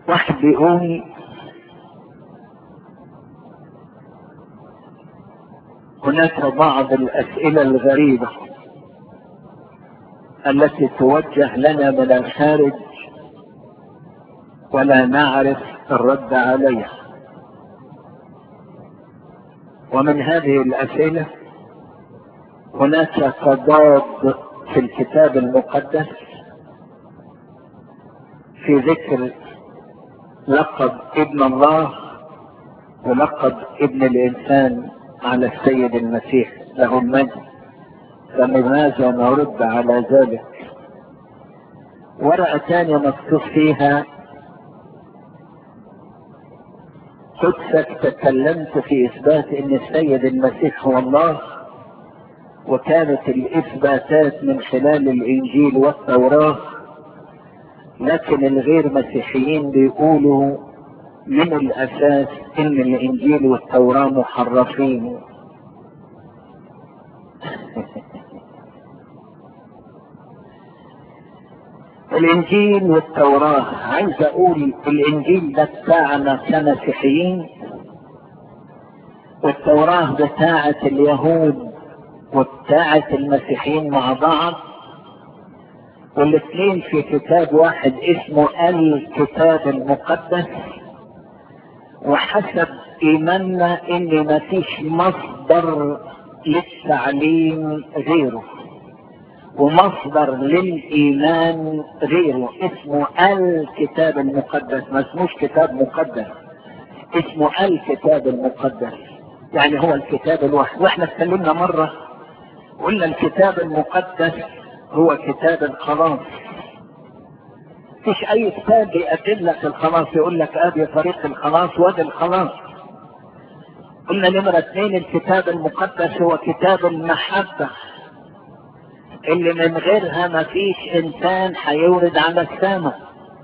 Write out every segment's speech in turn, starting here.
واحد بيقول هناك بعض الأسئلة الغريبة التي توجه لنا من الخارج ولا نعرف الرد عليها ومن هذه الأسئلة هناك تضاد في الكتاب المقدس في ذكر لقب ابن الله ولقب ابن الإنسان على السيد المسيح له المجد فلماذا نرد على ذلك ورقة ثانية مكتوب فيها قدسك تكلمت في إثبات أن السيد المسيح هو الله وكانت الإثباتات من خلال الإنجيل والتوراة لكن الغير مسيحيين بيقولوا من الأساس إن الإنجيل والتوراة محرفين الإنجيل والتوراة عايز أقول الإنجيل ده بتاعنا كمسيحيين والتوراة بتاعة اليهود وبتاعة المسيحيين مع بعض والاثنين في كتاب واحد اسمه الكتاب المقدس وحسب ايماننا ان مفيش مصدر للتعليم غيره ومصدر للايمان غيره اسمه الكتاب المقدس ما اسموش كتاب مقدس اسمه الكتاب المقدس يعني هو الكتاب الواحد واحنا اتكلمنا مره قلنا الكتاب المقدس هو كتاب الخلاص مفيش اي كتاب بيقدم لك الخلاص يقول لك ادي طريق الخلاص وادي الخلاص قلنا نمرة اثنين الكتاب المقدس هو كتاب المحبة اللي من غيرها مفيش انسان هيورد على السماء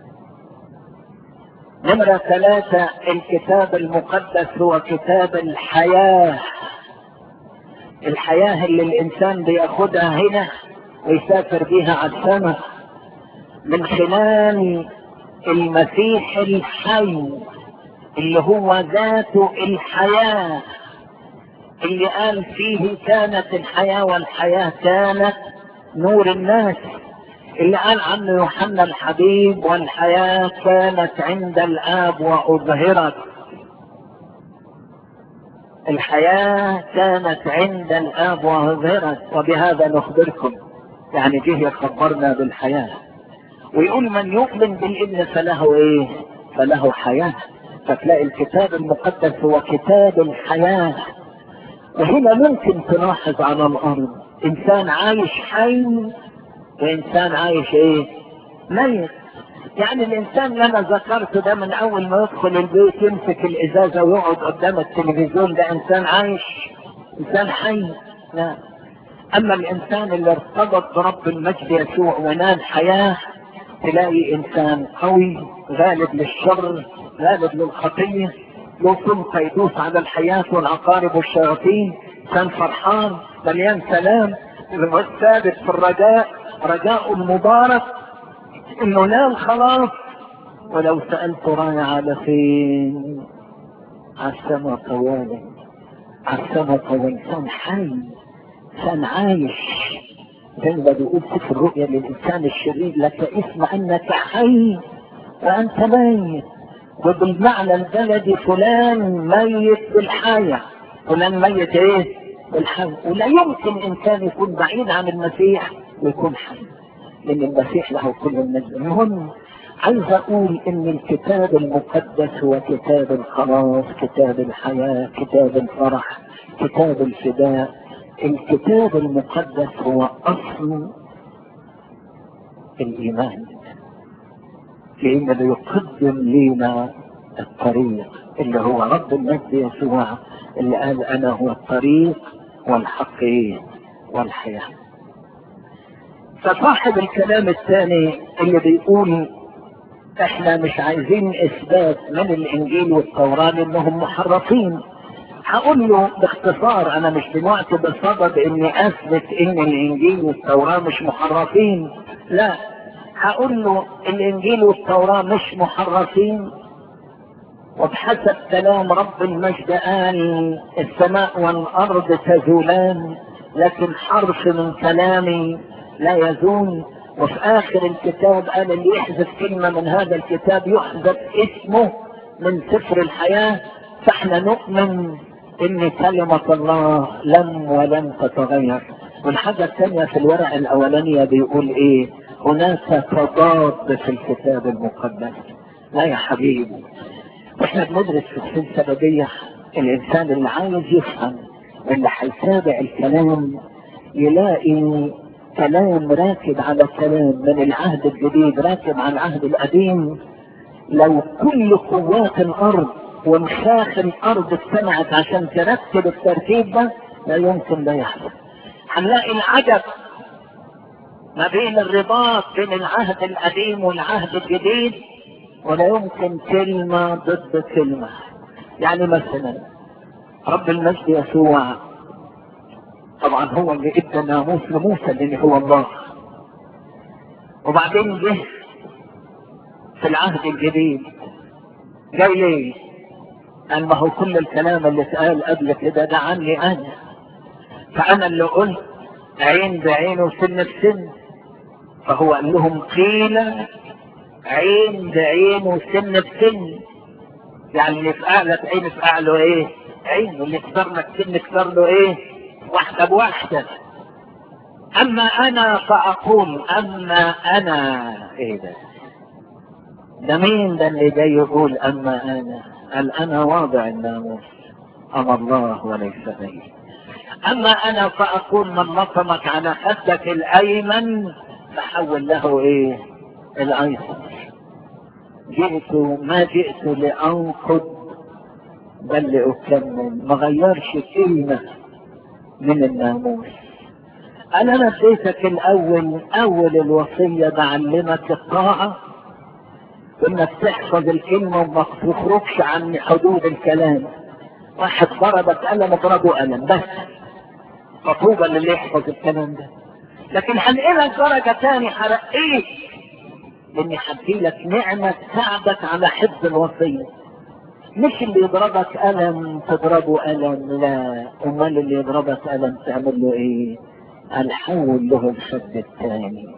نمرة ثلاثة الكتاب المقدس هو كتاب الحياة الحياة اللي الانسان بياخدها هنا ويسافر بيها على السماء من خلال المسيح الحي اللي هو ذاته الحياة اللي قال فيه كانت الحياة والحياة كانت نور الناس اللي قال عنه يوحنا الحبيب والحياة كانت عند الآب وأظهرت الحياة كانت عند الآب وأظهرت وبهذا نخبركم يعني جه يخبرنا بالحياة ويقول من يؤمن بالابن فله ايه فله حياة فتلاقي الكتاب المقدس هو كتاب الحياة وهنا ممكن تلاحظ على الارض انسان عايش حي وانسان عايش ايه ميت يعني الانسان اللي انا ذكرته ده من اول ما يدخل البيت يمسك الازازة ويقعد قدام التلفزيون ده انسان عايش انسان حي لا اما الانسان اللي ارتبط برب المجد يسوع ونال حياة تلاقي انسان قوي غالب للشر غالب للخطية له سلطة يدوس على الحياة والعقارب والشياطين كان فرحان مليان سلام ثابت في الرجاء رجاء المبارك انه نال خلاص ولو سألت رايح على فين على السماء طوالي على السماء طوالي انسان حي انسان عايش زي ما بيقول في الرؤيا للانسان الشرير لك اسم انك حي وانت ميت وبالمعنى البلدي فلان ميت بالحياة فلان ميت ايه بالحي ولا يمكن انسان يكون بعيد عن المسيح ويكون حي لان المسيح له كل المجد المهم عايز اقول ان الكتاب المقدس هو كتاب الخلاص كتاب الحياة كتاب الفرح كتاب الفداء الكتاب المقدس هو اصل الايمان لانه يقدم لنا الطريق اللي هو رب المجد يسوع اللي قال انا هو الطريق والحق والحياه فصاحب الكلام الثاني اللي بيقول احنا مش عايزين اثبات من الانجيل والتوراة انهم محرفين هقول له باختصار انا مش دلوقتي بصدد اني اثبت ان الانجيل والتوراة مش محرفين لا هقول له الانجيل والتوراة مش محرفين وبحسب كلام رب المجد قال السماء والارض تزولان لكن حرف من كلامي لا يزول وفي اخر الكتاب قال اللي يحذف كلمة من هذا الكتاب يحذف اسمه من سفر الحياة فاحنا نؤمن ان كلمة الله لم ولن تتغير والحاجة الثانية في الورقة الاولانية بيقول ايه هناك تضاد في الكتاب المقدس لا يا حبيبي واحنا بندرس في السلسلة دي الانسان اللي عايز يفهم اللي هيتابع الكلام يلاقي كلام راكب على كلام من العهد الجديد راكب على العهد القديم لو كل قوات الارض ومشاخ الارض اجتمعت عشان ترتب الترتيب ده لا يمكن ده يحصل هنلاقي العجب ما بين الرباط بين العهد القديم والعهد الجديد ولا يمكن كلمة ضد كلمة يعني مثلا رب المجد يسوع طبعا هو اللي ادى ناموس لموسى لان هو الله وبعدين جه في العهد الجديد جاي ليه؟ قال ما هو كل الكلام اللي اتقال قبل كده ده عني انا فانا اللي قلت عين بعين وسن بسن فهو قال لهم قيل عين بعين وسن بسن يعني اللي في اعلى عين في اعلى ايه؟ عين واللي كسر لك سن كسر له ايه؟ واحده بواحده اما انا فاقول اما انا ايه ده؟ ده مين ده اللي جاي يقول اما انا؟ قال انا واضع الناموس اما الله وليس غيري اما انا فاقول من نصمك على خدك الايمن فحول له ايه الايسر جئت ما جئت لانقض بل لاكمل ما غيرش كلمه من الناموس انا اديتك الاول اول الوصيه بعلمك الطاعه انك تحفظ الكلمه وما تخرجش عن حدود الكلام واحد ضربك قلم اضربه قلم بس فطوبى للي يحفظ الكلام ده لكن هنقلك درجة تاني هرقيك لاني هديلك نعمة تساعدك على حفظ الوصية مش اللي يضربك قلم تضربه قلم لا امال اللي يضربك قلم تعمل له ايه الحول له الشد الثاني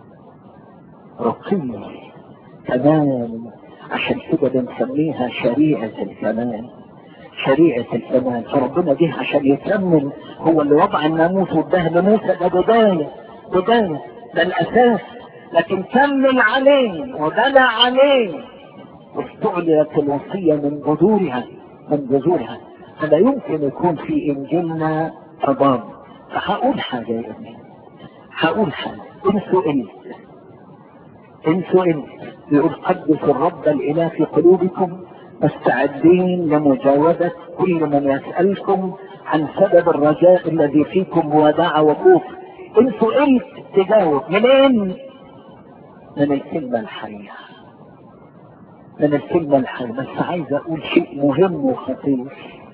رقي تمام عشان كده بنسميها شريعة الكمال شريعة الكمال فربنا جه عشان يكمل هو اللي وضع الناموس واداه لموسى ده بداية بداية ده الأساس لكن كمل عليه وبنى عليه واستعلنت الوصية من جذورها من جذورها فلا يمكن يكون في إنجيلنا تضاد فهقول حاجة يا ابني هقول حاجة إن سئلت إن سئلت يقول قدس الرب الإله في قلوبكم مستعدين لمجاوبة كل من يسألكم عن سبب الرجاء الذي فيكم وداع وخوف إن سئلت تجاوب منين؟ من الكلمة الحية من الكلمة الحية بس عايز أقول شيء مهم وخطير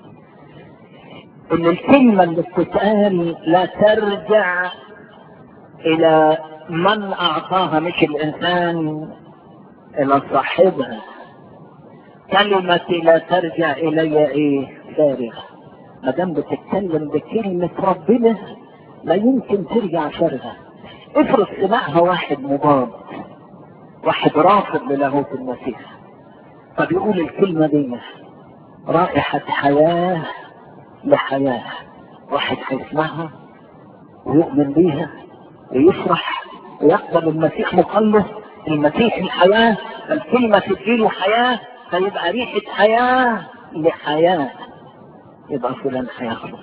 إن الكلمة اللي بتتقال لا ترجع إلى من أعطاها مش الإنسان إلى صاحبها كلمتي لا ترجع إلي إيه فارغة ما دام بتتكلم بكلمة ربنا لا يمكن ترجع فارغة افرض سمعها واحد مضاد واحد رافض للاهوت المسيح فبيقول الكلمة دي رائحة حياة لحياة واحد هيسمعها ويؤمن بيها ويفرح ويقبل المسيح مخلص المسيح الحياة الكلمة تديله حياة فيبقى ريحة حياة لحياة يبقى فلان هيخلص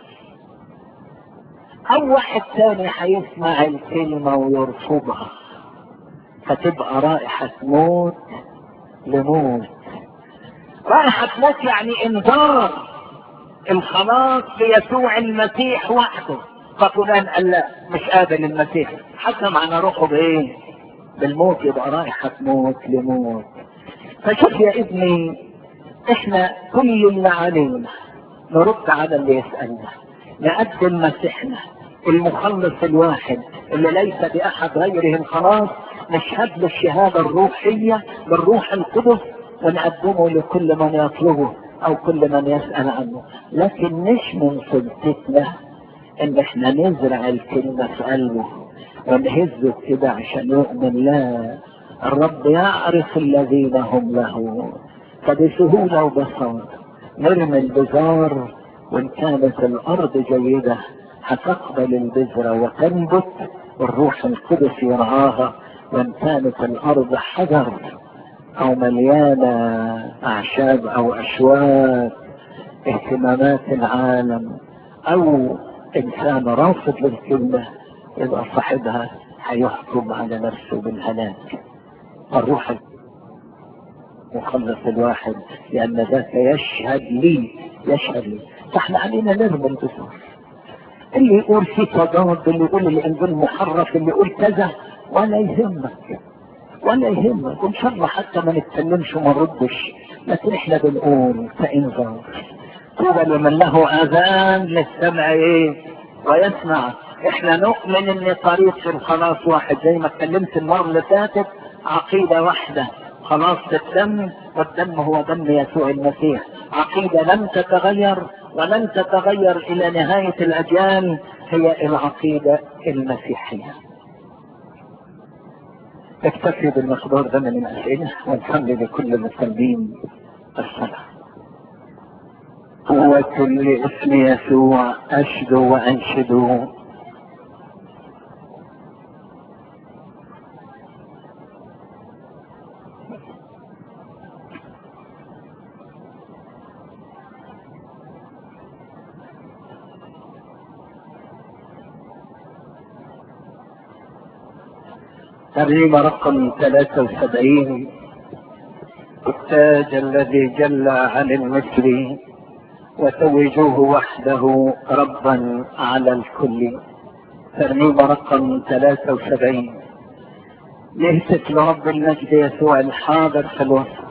أو واحد تاني هيسمع الكلمة ويرفضها فتبقى رائحة موت لموت رائحة موت يعني انذار الخلاص ليسوع المسيح وحده ففلان قال لا مش قابل المسيح حكم على روحه بايه بالموت يبقى رائحة موت لموت فشوف يا ابني احنا كل اللي علينا نرد على اللي يسألنا نقدم مسيحنا المخلص الواحد اللي ليس بأحد غيره الخلاص نشهد له الشهادة الروحية بالروح القدس ونقدمه لكل من يطلبه او كل من يسأل عنه لكن مش من سلطتنا ان احنا نزرع الكلمة في قلبه ونهزه كده عشان يؤمن لا الرب يعرف الذين هم له فبسهولة وبساطة نرمي البذار وان كانت الارض جيدة هتقبل البذرة وتنبت والروح القدس يرعاها وان كانت الارض حجر او مليانة اعشاب او اشواك اهتمامات العالم او انسان رافض للكلمة يبقى صاحبها هيحكم على نفسه بالهلاك الروح مخلص الواحد لان ذاك يشهد لي يشهد لي فاحنا علينا نرمي البصر اللي يقول في تضاد اللي يقول الانجيل محرف اللي يقول كذا ولا يهمك ولا يهمك وان شاء الله حتى ما نتكلمش وما نردش لكن احنا بنقول كانذار طوبى لمن له اذان للسمع ايه ويسمع احنا نؤمن ان طريق الخلاص واحد زي ما اتكلمت المره اللي فاتت عقيده واحده خلاص الدم والدم هو دم يسوع المسيح عقيده لم تتغير ولن تتغير الى نهايه الاجيال هي العقيده المسيحيه اكتفي بالمقدار ده من الاسئله ونصلي لكل المسلمين الصلاه هو كل اسم يسوع اشدو وانشدو ترجمة رقم 73 التاج الذي جل عن المصري وتوجوه وحده ربا على الكل ترنيمة رقم 73 نهتف لرب المجد يسوع الحاضر في الوسط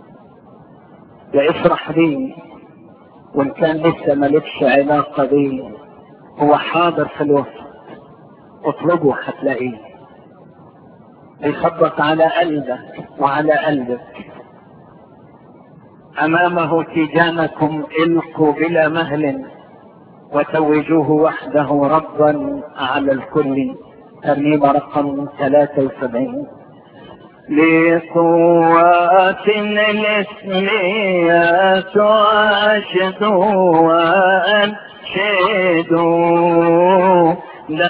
وافرح بي وان كان لسه مالكش علاقة بي هو حاضر في الوسط اطلبه هتلاقيه يخبط على قلبك وعلى قلبك امامه تيجانكم القوا بلا مهل وتوجوه وحده ربا على الكل ترنيمة رقم 73 لقوات الاسمية أشدوا وأنشدوا لا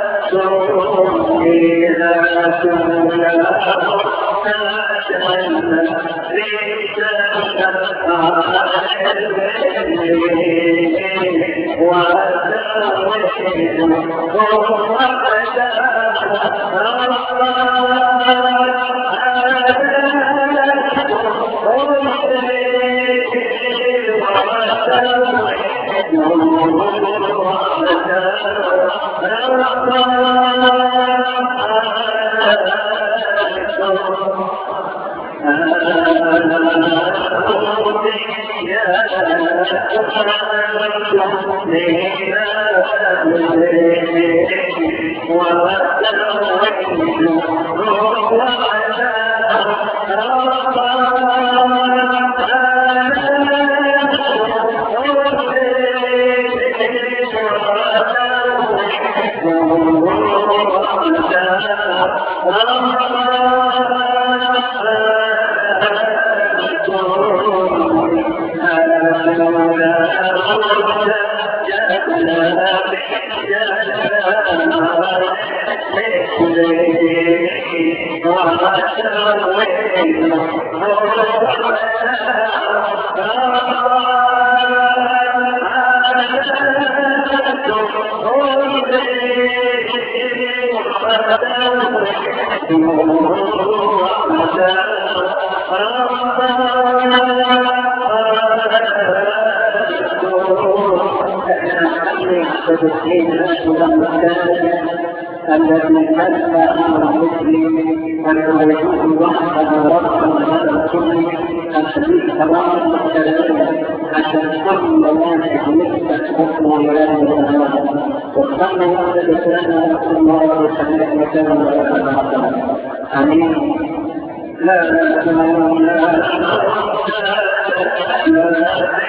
Thank you. الذي مد امر مسلم ان يكون وحده ربا هذا الكل الحديث تمام الثلاثه عشان كل الناس مثل حكم ولا وصلنا هذا الاسلام رسول الله وسلم وسلم امين لا لا لا لا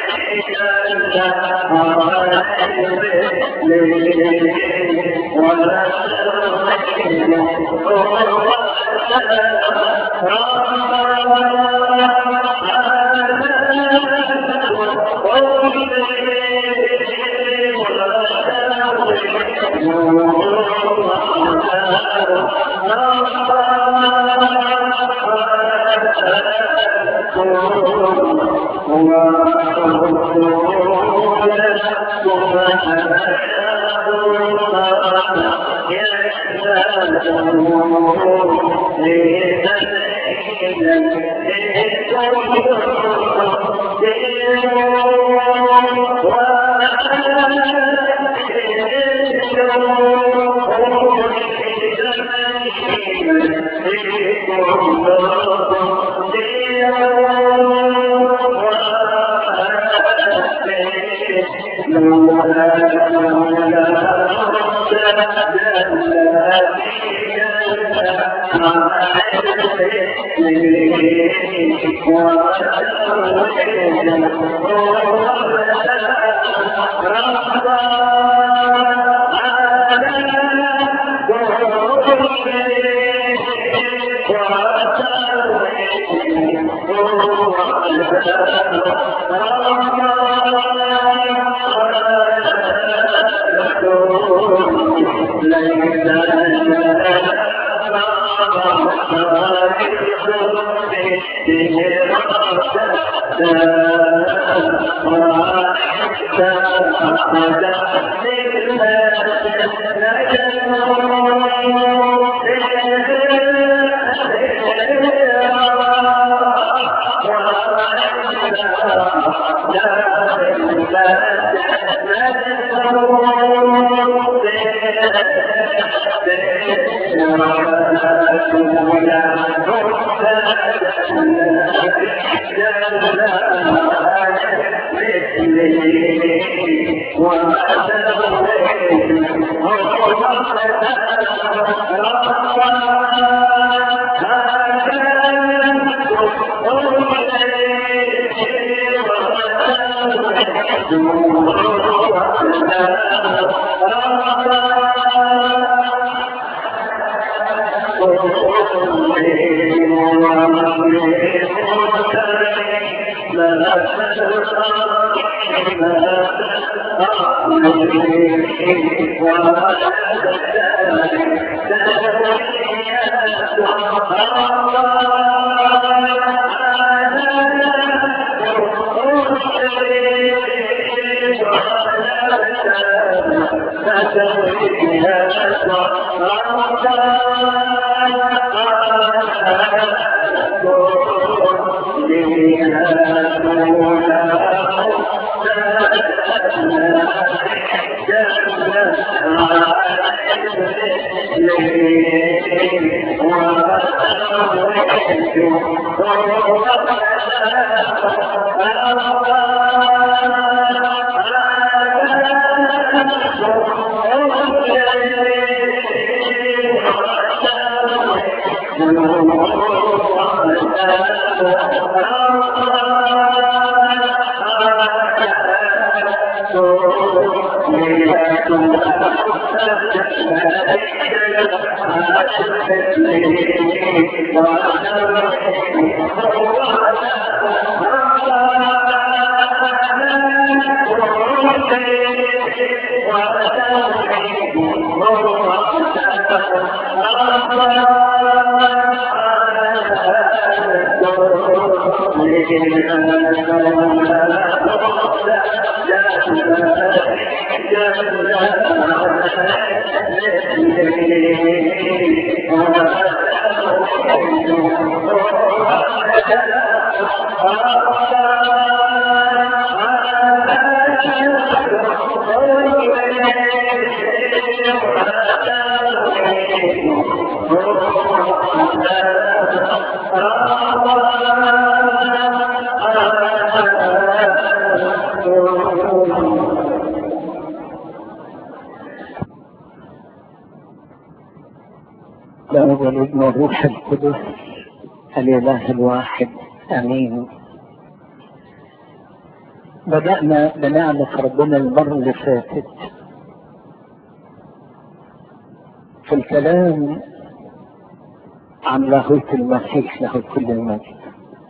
Allah لا والابن والروح القدس الاله الواحد امين بدأنا بنعمة ربنا المرة اللي فاتت في الكلام عن لاهوت المسيح له كل المجد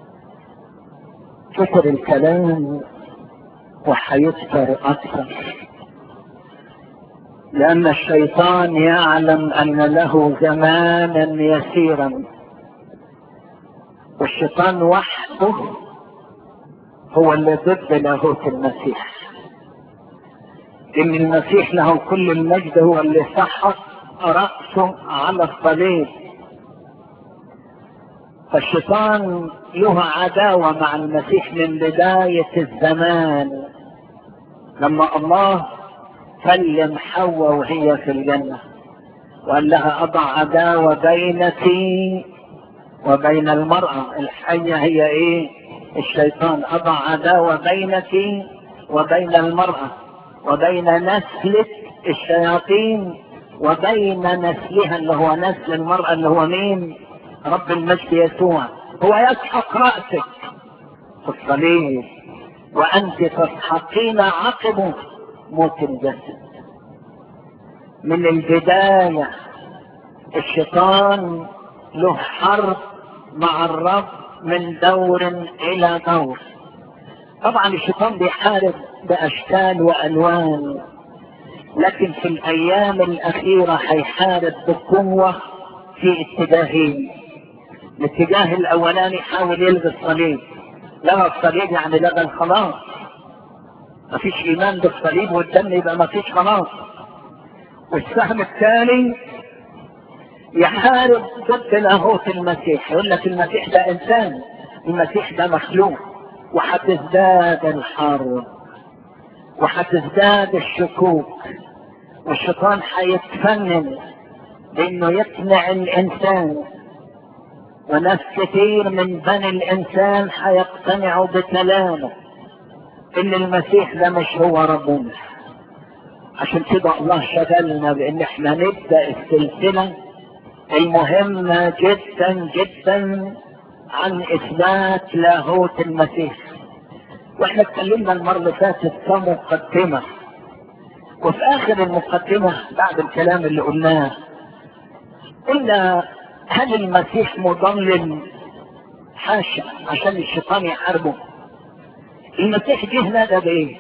كتر الكلام وحيكتر أكثر لأن الشيطان يعلم أن له زمانا يسيرا والشيطان وحده هو اللي ضد لاهوت المسيح إن المسيح له كل المجد هو اللي سحق رأسه على الصليب فالشيطان له عداوة مع المسيح من بداية الزمان لما الله كلم حواء وهي في الجنة وقال لها أضع عداوة بينك وبين المرأة الحية هي إيه الشيطان أضع عداوة بينك وبين المرأة وبين نسلك الشياطين وبين نسلها اللي هو نسل المرأة اللي هو مين رب المجد يسوع هو يسحق رأسك في الصليب وأنت تسحقين عقبه موت الجسد من البداية الشيطان له حرب مع الرب من دور إلى دور طبعا الشيطان بيحارب بأشكال وألوان لكن في الأيام الأخيرة هيحارب بقوة في اتجاهين الاتجاه الأولاني حاول يلغي الصليب لغى الصليب يعني لغى الخلاص مفيش ايمان بالصليب والدم يبقى مفيش خلاص والسهم الثاني يحارب ضد لاهوت المسيح يقول لك المسيح ده انسان المسيح ده مخلوق وهتزداد الحرب وهتزداد الشكوك والشيطان هيتفنن بانه يقنع الانسان وناس كتير من بني الانسان هيقتنعوا بكلامه ان المسيح ده مش هو ربنا عشان كده الله شغلنا بان احنا نبدا السلسله المهمه جدا جدا عن اثبات لاهوت المسيح واحنا اتكلمنا المره اللي فاتت كمقدمه وفي اخر المقدمه بعد الكلام اللي قلناه قلنا هل المسيح مضلل حاشا عشان الشيطان يحاربه المسيح جه نادى بايه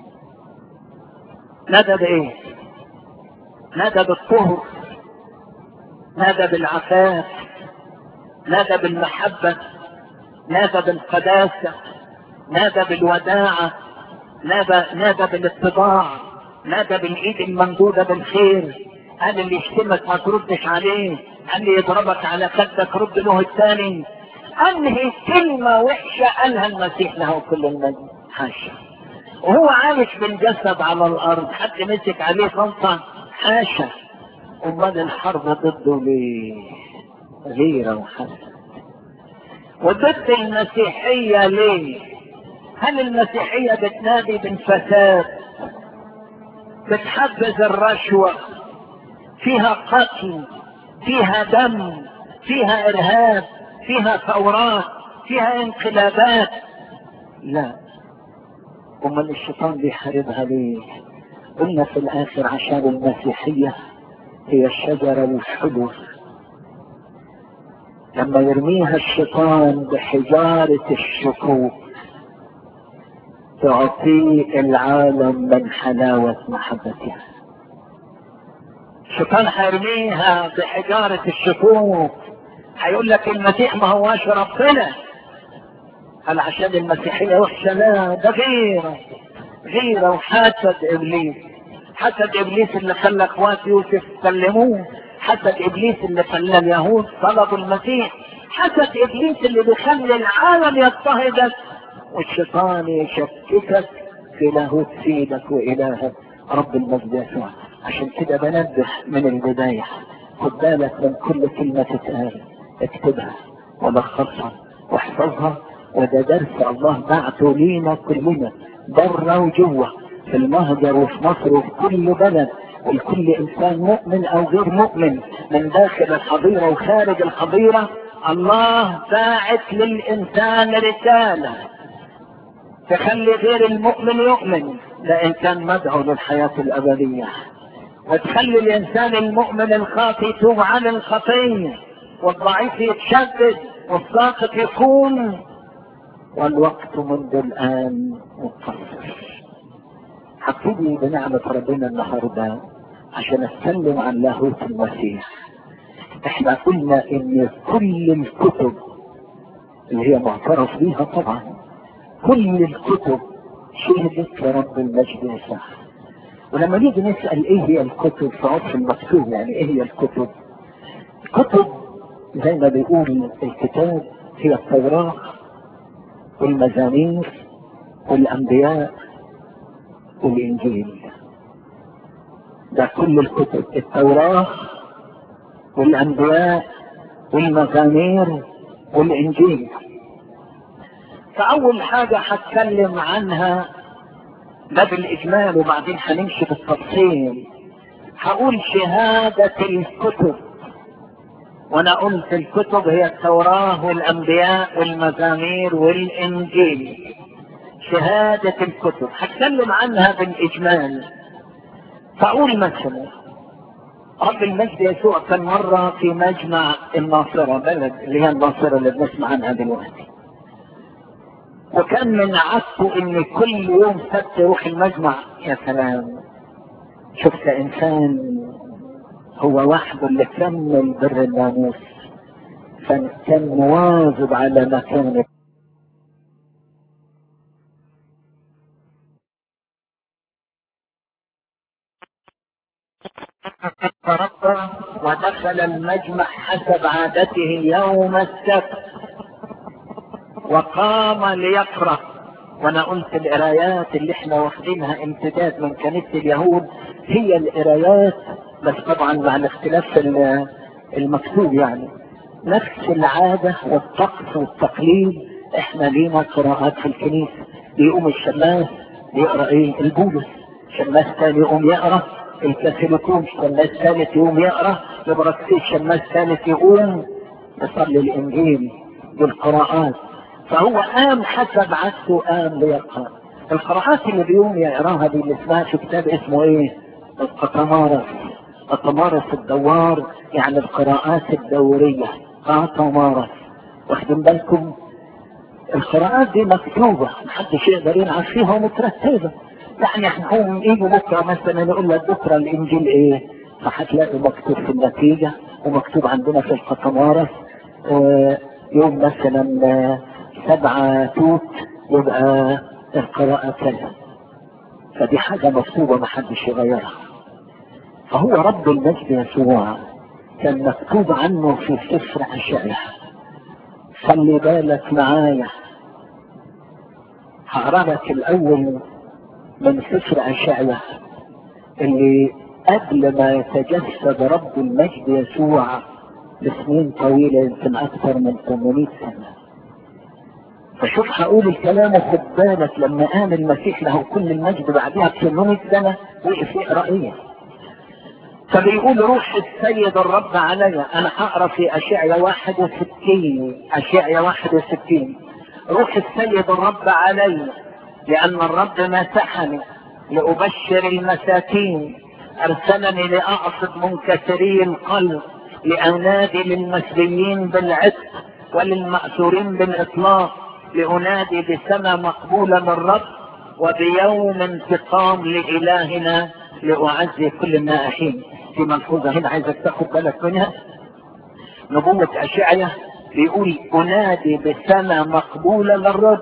نادى بايه نادى بالطهر نادى بالعفاف نادى بالمحبة نادى بالقداسة نادى بالوداعة نادى, نادى بالاتباع نادى بالايد الممدودة بالخير قال اللي يشتمك ما تردش عليه قال اللي يضربك على خدك رد له الثاني انهي كلمة وحشة قالها المسيح له كل المجد حاشا وهو عايش بالجسد على الارض حد مسك عليه خلطة حاشا امال الحرب ضده ليه غيرة وحسد وضد المسيحية ليه هل المسيحية بتنادي بالفساد بتحبذ الرشوة فيها قتل فيها دم فيها ارهاب فيها ثورات فيها انقلابات لا امال الشيطان بيحاربها ليه قلنا في الاخر عشان المسيحية هي الشجرة الحلوة لما يرميها الشيطان بحجارة الشكوك تعطيه العالم من حلاوة محبتها الشيطان هيرميها بحجارة الشكوك هيقول لك المسيح ما هواش ربنا قال عشان المسيحية وحشة لا ده غيرة غيرة وحسد ابليس حسد ابليس اللي خلى اخوات يوسف سلموه حسد ابليس اللي خلى اليهود طلبوا المسيح حسد ابليس اللي بيخلي العالم يضطهدك والشيطان يشككك في لاهوت سيدك والهك رب المجد يسوع عشان كده بنبه من البداية خد بالك من كل كلمة تتقال اكتبها ولخصها واحفظها وده درس الله بعته لينا كلنا بره وجوه في المهجر وفي مصر وفي كل بلد ولكل انسان مؤمن او غير مؤمن من داخل الحظيرة وخارج الحظيرة الله باعت للانسان رسالة تخلي غير المؤمن يؤمن ده انسان مدعو للحياة الابدية وتخلي الانسان المؤمن الخاطئ يتوب عن الخطية والضعيف يتشدد والساقط يكون والوقت منذ الان مقصر هبتدي بنعمة ربنا النهاردة عشان اتكلم عن لاهوت المسيح احنا قلنا ان كل الكتب اللي هي معترف بيها طبعا كل الكتب شهدت لرب المجد يسوع ولما نيجي نسأل ايه هي الكتب في عرف المكتوب يعني ايه هي الكتب الكتب زي ما بيقول الكتاب هي التوراة والمزامير والانبياء والانجيل ده كل الكتب التوراة والانبياء والمزامير والانجيل فاول حاجة هتكلم عنها ده بالاجمال وبعدين هنمشي بالتفصيل هقول شهادة الكتب وانا قلت الكتب هي التوراة والانبياء والمزامير والانجيل شهادة الكتب هتكلم عنها بالاجمال فاقول مثلا رب المجد يسوع كان مرة في مجمع الناصرة بلد اللي هي الناصرة اللي بنسمع عنها دلوقتي وكان من عادته ان كل يوم سبت يروح المجمع يا سلام شفت انسان هو وحده اللي كمل بر الناموس كان مواظب على مكانه تربى ودخل المجمع حسب عادته يوم السبت وقام ليقرأ وانا قلت القرايات اللي احنا واخدينها امتداد من كنيسة اليهود هي القرايات بس طبعا مع الاختلاف في المكتوب يعني نفس العادة والطقس والتقليد احنا لينا قراءات في الكنيسة بيقوم الشماس يقرأ ايه البولس شماس تاني يقوم يقرأ الكاثوليكون شماس ثالث يقوم يقرأ البراكسيس شماس ثالث يقوم يصلي الانجيل بالقراءات فهو قام حسب عادته قام ليقرأ القراءات اللي بيقوم يقراها دي اللي اسمها في كتاب اسمه ايه القطمارس قطمارس الدوار يعني القراءات الدورية قطمارس واخدين بالكم القراءات دي مكتوبة محدش يقدر يلعب فيها ومترتبة يعني احنا يجوا بكرة مثلا يقول لك بكرة الانجيل ايه فهتلاقي مكتوب في النتيجة ومكتوب عندنا في القطمارس اه يوم مثلا سبعة توت يبقى القراءة كذا فدي حاجة مكتوبة محدش يغيرها فهو رب المجد يسوع كان مكتوب عنه في سفر أشعياء خلي بالك معايا هقرا لك الأول من سفر أشعياء اللي قبل ما يتجسد رب المجد يسوع لسنين طويلة يمكن أكثر من 800 سنة فشوف هقول الكلام وخد بالك لما قام المسيح له كل المجد بعدها ب 800 سنة وقف يقرأ إيه فبيقول روح السيد الرب علي أنا هقرأ في أشعيا 61 أشعيا 61 روح السيد الرب علي لأن الرب مسحني لأبشر المساكين أرسلني لأعصب منكسري القلب لأنادي للمسلمين بالعتق وللمأسورين بالإطلاق لأنادي بسنة مقبولة من الرب وبيوم انتقام لإلهنا لأعزي كل النائحين في ملحوظة هنا عايزك تاخد بالك منها نبوة أشعية بيقول أنادي بسنة مقبولة للرب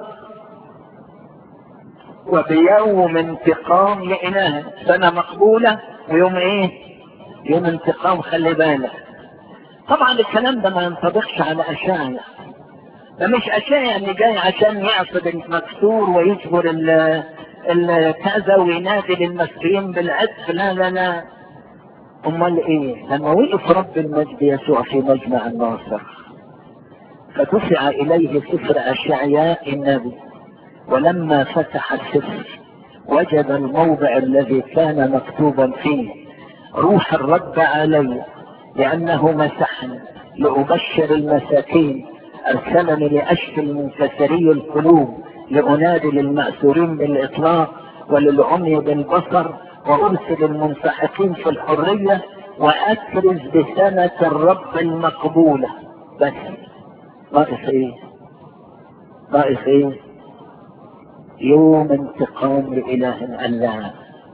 وبيوم انتقام لإله سنة مقبولة ويوم ايه يوم انتقام خلي بالك طبعا الكلام ده ما ينطبقش على أشعية ده مش أشعية اللي جاي عشان يعصب المكسور ويجبر ال الكذا وينادي للمسكين بالعتق لا لا لا امال ايه لما وقف رب المجد يسوع في مجمع الناصر فدفع اليه سفر اشعياء النبي ولما فتح السفر وجد الموضع الذي كان مكتوبا فيه روح الرب علي لانه مسحني لابشر المساكين ارسلني لاشفي المنكسري القلوب لانادي للمأسورين بالاطلاق وللعمي بالبصر وارسل المنسحقين في الحرية واكرز بسنة الرب المقبولة بس ناقص ايه ناقص ايه يوم انتقام لإله الله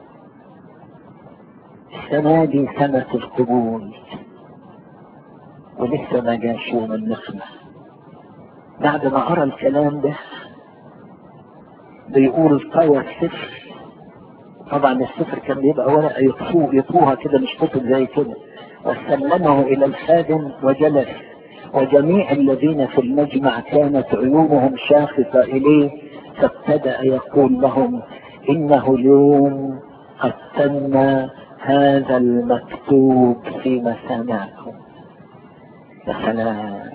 السنة دي سنة القبول ولسه ما جاش يوم النقمة بعد ما قرا الكلام ده بيقول طوى السفر طبعا السفر كان بيبقى ورقة يطفوه يطوها كده مش كتب زي كده وسلمه إلى الخادم وجلس وجميع الذين في المجمع كانت عيونهم شاخصة إليه فابتدأ يقول لهم إنه اليوم قد تم هذا المكتوب في مسامعكم يا سلام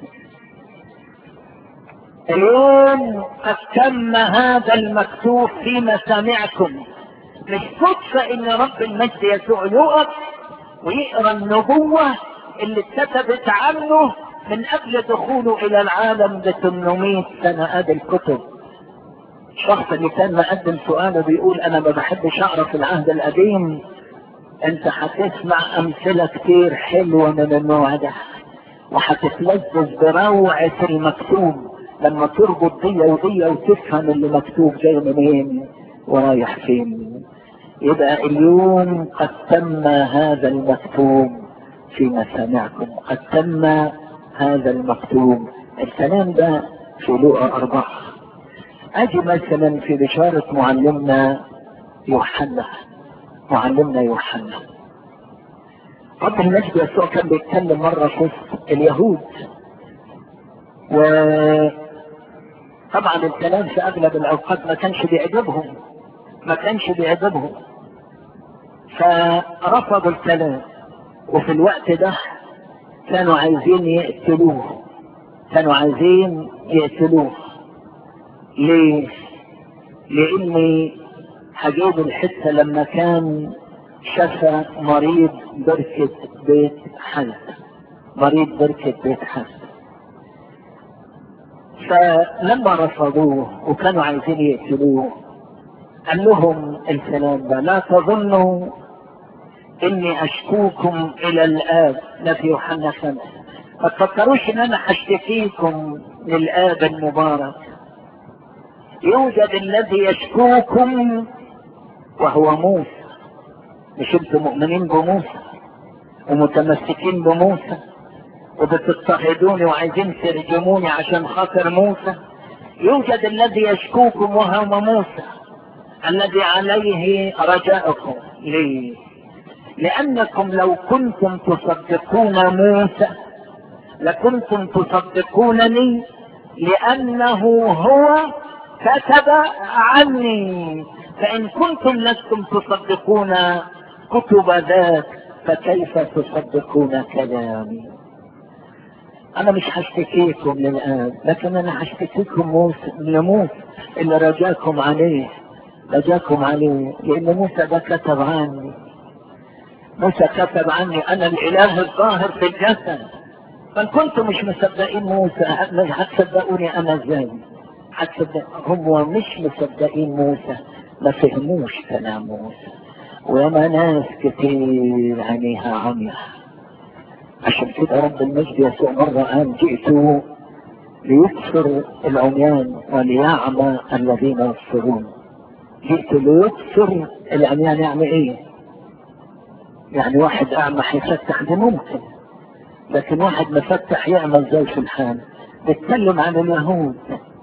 اليوم قد تم هذا المكتوب في مسامعكم مش صدفة ان رب المجد يسوع يقف ويقرا النبوة اللي اتكتبت عنه من قبل دخوله الى العالم ب 800 سنة ادي الكتب الشخص اللي كان مقدم سؤاله بيقول انا ما بحبش اقرا في العهد القديم انت هتسمع امثلة كتير حلوة من النوع ده وهتتلذذ بروعة المكتوب لما تربط دي ودي وتفهم اللي مكتوب جاي منين ورايح فين يبقى اليوم قد تم هذا المكتوب في مسامعكم قد تم هذا المكتوب الكلام ده في لوقا أربعة أجي مثلا في بشارة معلمنا يوحنا معلمنا يوحنا رب المجد يسوع كان بيتكلم مرة في اليهود و طبعا الكلام في اغلب الاوقات ما كانش بيعجبهم ما كانش بيعجبهم فرفضوا الكلام وفي الوقت ده كانوا عايزين يقتلوه كانوا عايزين يقتلوه ليه لاني هجيب الحته لما كان شفى مريض بركه بيت حد مريض بركه بيت حد فلما رفضوه وكانوا عايزين يقتلوه قال لهم الكلام ده لا تظنوا اني اشكوكم الى الاب ده في يوحنا خمسة ما تفكروش ان انا هشتكيكم للاب المبارك يوجد الذي يشكوكم وهو موسى مش انتم مؤمنين بموسى ومتمسكين بموسى وبتضطهدوني وعايزين ترجموني عشان خاطر موسى يوجد الذي يشكوكم وهو موسى الذي عليه رجاؤكم ليه لأنكم لو كنتم تصدقون موسى لكنتم تصدقونني لأنه هو كتب عني فإن كنتم لستم تصدقون كتب ذاك فكيف تصدقون كلامي انا مش هشتكيكم للان لكن انا هشتكيكم موسى لموسى اللي رجاكم عليه رجاكم عليه لان موسى ده كتب عني موسى كتب عني انا الاله الظاهر في الجسد فان كنتم مش مصدقين موسى هتصدقوني انا ازاي هتصدق هم مش مصدقين موسى ما فهموش كلام موسى وياما ناس كتير عينيها عمية عشان كده رب المجد يسوع مرة قال جئت ليكسر العميان وليعمى الذين يبصرون جئت ليكسر العميان يعني ايه؟ يعني واحد اعمى هيفتح دي ممكن لكن واحد مفتح يعمل زي في الحال بيتكلم عن اليهود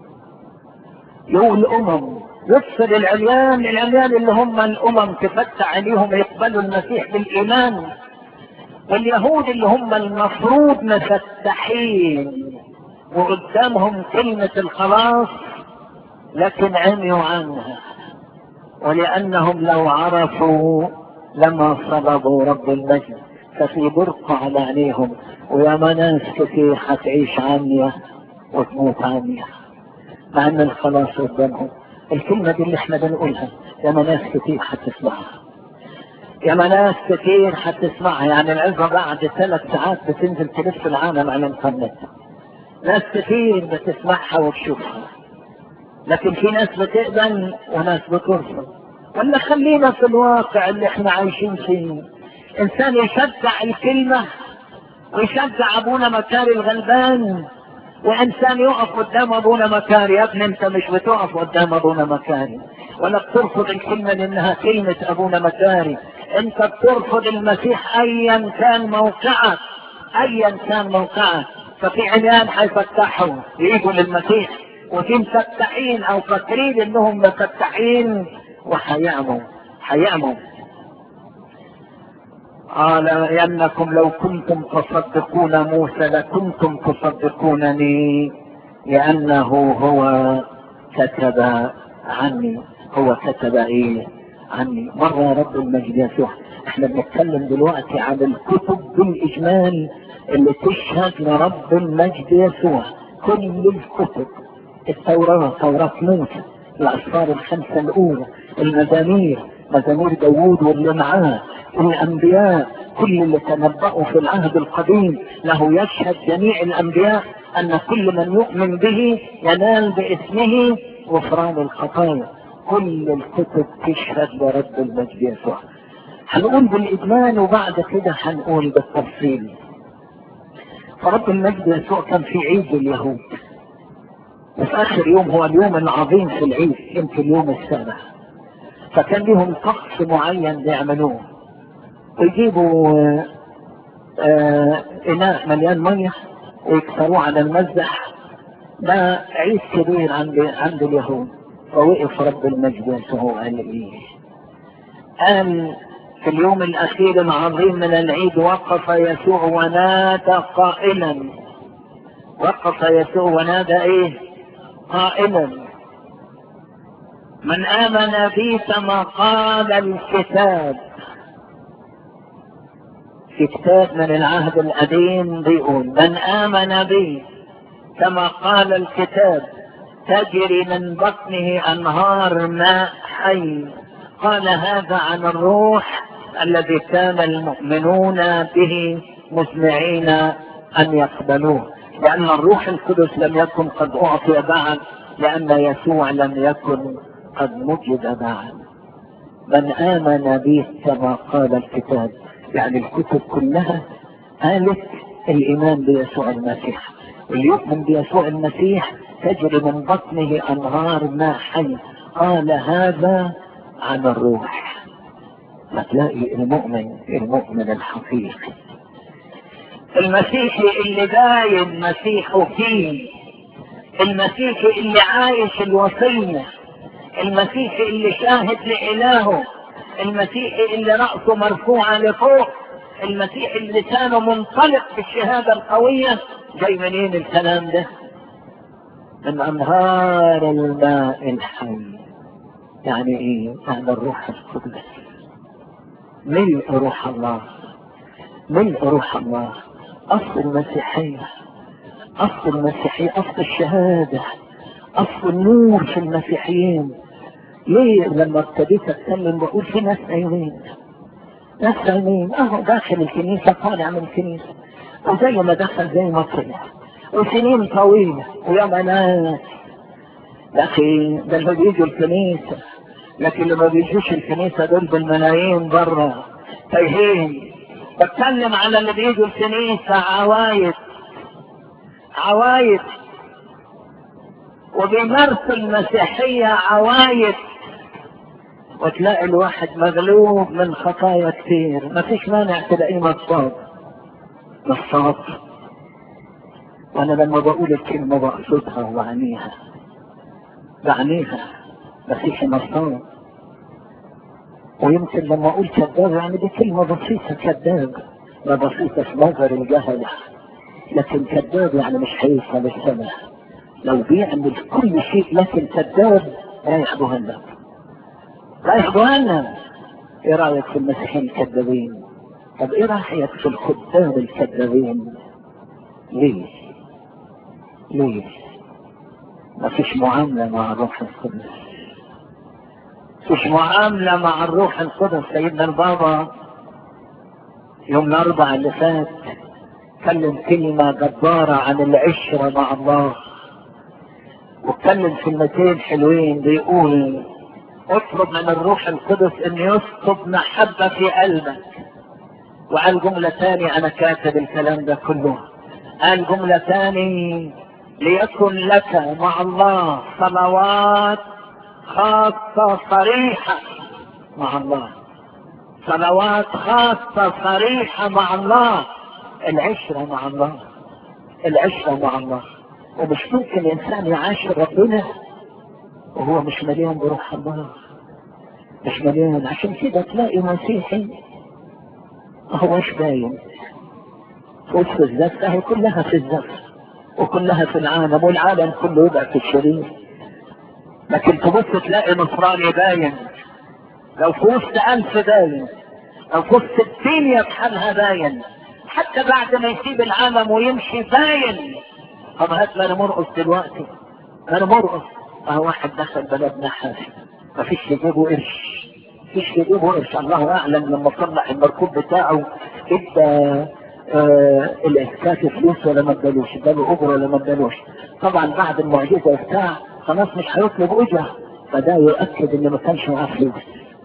يقول امم يكسر العميان العميان اللي هم الامم تفتح عليهم يقبلوا المسيح بالايمان واليهود اللي هم المفروض مفتحين وقدامهم كلمة الخلاص لكن عميوا عنها ولأنهم لو عرفوا لما صلبوا رب المجد ففي برقع على عينيهم ويا ناس كتير حتعيش عمية وتموت عمية مع ان الخلاص قدامهم الكلمة دي اللي احنا بنقولها يا ناس كتير حتسمعها يا ناس كتير حتسمعها يعني العظة بعد ثلاث ساعات بتنزل تلف العالم على الانترنت ناس كتير بتسمعها وتشوفها لكن في ناس بتقبل وناس بترفض ولا خلينا في الواقع اللي احنا عايشين فيه انسان يشجع الكلمة ويشجع ابونا مكاري الغلبان وانسان يقف قدام ابونا مكاري يا ابني انت مش بتقف قدام ابونا مكاري ولا بترفض الكلمة لانها كلمة ابونا مكاري انت بترفض المسيح ايا كان موقعك ايا كان موقعك ففي عيال هيفتحوا يجوا للمسيح وفي مفتحين او فاكرين انهم مفتحين وحيعموا حيعموا قال لأنكم لو كنتم تصدقون موسى لكنتم تصدقونني لأنه هو كتب عني هو كتب ايه عني مرة رب المجد يسوع احنا بنتكلم دلوقتي عن الكتب بالاجمال اللي تشهد لرب المجد يسوع كل الكتب التوراة توراة موسى الأسفار الخمسة الأولى المزامير مزامير داوود واللي معاه الأنبياء كل اللي تنبأوا في العهد القديم له يشهد جميع الأنبياء أن كل من يؤمن به ينال باسمه غفران الخطايا كل الكتب تشهد لرب المجد يسوع هنقول بالإجمال وبعد كده هنقول بالتفصيل فرب المجد يسوع كان في عيد اليهود وفي آخر يوم هو اليوم العظيم في العيد يمكن اليوم السابع فكان لهم طقس معين بيعملوه ويجيبوا آه آه إناء مليان مية ويكسروه على المذبح ده عيد كبير عند عند اليهود فوقف رب المجد يسوع وقال ايه؟ قال في اليوم الاخير العظيم من العيد وقف يسوع ونادى قائلا وقف يسوع ونادى ايه؟ قائلا من امن بي كما قال الكتاب في كتاب من العهد القديم بيقول من امن بي كما قال الكتاب تجري من بطنه انهار ماء حي قال هذا عن الروح الذي كان المؤمنون به مسمعين ان يقبلوه لان الروح القدس لم يكن قد اعطي بعد لان يسوع لم يكن قد مجد بعد من امن به كما قال الكتاب يعني الكتب كلها قالت الايمان بيسوع المسيح اللي يؤمن بيسوع المسيح تجري من بطنه انهار ماء حي قال هذا عن الروح فتلاقي المؤمن المؤمن الحقيقي المسيحي اللي باين مسيحه فيه المسيحي اللي عايش الوصية المسيحي اللي شاهد لإلهه المسيحي اللي رأسه مرفوعة لفوق المسيحي اللي لسانه منطلق بالشهادة القوية جاي منين الكلام ده من أنهار الماء الحي يعني ايه يعني الروح القدس ملء روح الله ملء روح الله اصل المسيحية اصل المسيحية اصل الشهادة اصل النور في المسيحيين ليه لما ابتديت اتكلم بقول في ناس عينين ناس عينين اهو داخل الكنيسة طالع من الكنيسة وزي ما دخل زي ما طلع وسنين طويلة ويا ناس لكن ده اللي بيجوا الكنيسة لكن اللي ما بيجوش الكنيسة دول بالملايين برا تايهين بتكلم على اللي بيجوا الكنيسة عوايد عوايد وبيمارسوا المسيحية عوايد وتلاقي الواحد مغلوب من خطايا كثير ما فيش مانع تلاقيه نصاب نصاب وانا لما بقول الكلمة بقصدها وعنيها بعنيها مسيحي نصاب ويمكن لما اقول كذاب يعني دي كلمة بسيطة كذاب ما بسيطة في نظر الجهلة لكن كذاب يعني مش هيوصل السماء لو بيعمل كل شيء لكن كذاب رايح جهنم رايح جهنم ايه رايك في المسيحيين الكذابين طب ايه رايك في الخدام الكذابين ليه ليه ما فيش معاملة مع الروح القدس فيش معاملة مع الروح القدس سيدنا البابا يوم الأربع اللي فات كلم كلمة جبارة عن العشرة مع الله واتكلم كلمتين حلوين بيقول اطلب من الروح القدس ان يسكب محبة في قلبك وقال جملة تاني انا كاتب الكلام ده كله قال جملة تاني ليكن لك مع الله صلوات خاصة صريحة مع الله صلوات خاصة صريحة مع الله العشرة مع الله العشرة مع الله ومش ممكن انسان يعاشر ربنا وهو مش مليان بروح الله مش مليان عشان كده تلاقي مسيحي ما هوش باين في وسط الزفة هي كلها في الزفة وكلها في العالم والعالم كله يبقى في الشرير لكن تبص تلاقي نصراني باين لو في وسط ألف باين لو في وسط الدنيا بحالها باين حتى بعد ما يسيب العالم ويمشي باين طب هات لنا مرقص دلوقتي انا مرقص اهو واحد دخل بلدنا حافي مفيش يجيبه قرش مفيش يجيبه قرش الله اعلم لما صلح المركوب بتاعه ادى آه الاسكات فلوس ولا ما ادالوش اداله اجره ولا ما ادالوش طبعا بعد المعجزه بتاع خلاص مش هيطلب اجره فده يؤكد ان ما كانش معاه فلوس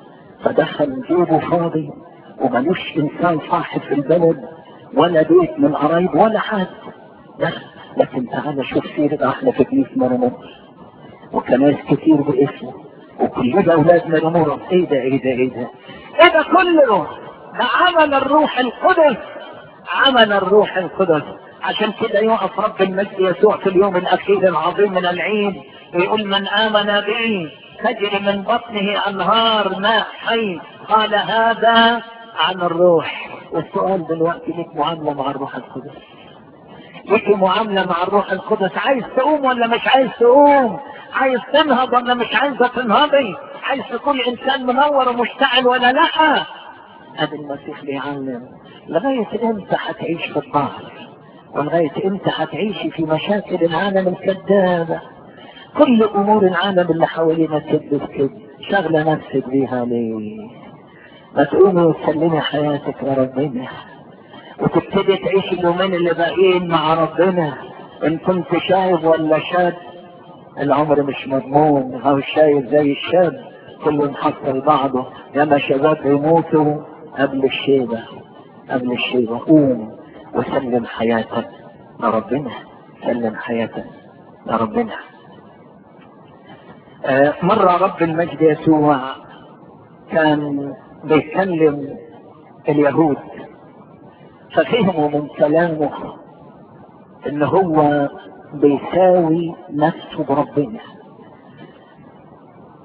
فدخل جيبه فاضي وملوش انسان صاحب في البلد ولا بيت من قرايب ولا حد دخل لكن تعالى شوف سيرة احنا في كنيسة مرمور وكنايس كتير باسمه وكلنا اولاد مرمور ايه ده ايه ده ايه ده ايه ده كله ده عمل الروح القدس عمل الروح القدس عشان كده يقف رب المجد يسوع في اليوم الاخير العظيم من العيد ويقول من امن بي تجري من بطنه انهار ماء حي قال هذا عن الروح والسؤال دلوقتي ليك معامله مع الروح القدس ليك معامله مع الروح القدس عايز تقوم ولا مش عايز تقوم عايز تنهض ولا مش عايزه تنهضي عايز تكون انسان منور ومشتعل ولا لا هذا المسيح بيعلم لغايه امتى هتعيش في الظهر ولغايه امتى هتعيشي في مشاكل العالم الكذابه كل امور العالم اللي حوالينا كذب كذب شغله نفسك بيها ليه ما تقومي وتسلمي حياتك لربنا وتبتدي تعيش اليومين اللي باقيين مع ربنا ان كنت شايب ولا شاب العمر مش مضمون هو شايب زي الشاب كله محصل بعضه ياما شباب يموتوا قبل الشيبة قبل الشيبة قوم وسلم حياتك لربنا سلم حياتك لربنا آه مرة رب المجد يسوع كان بيكلم اليهود ففهموا من كلامه ان هو بيساوي نفسه بربنا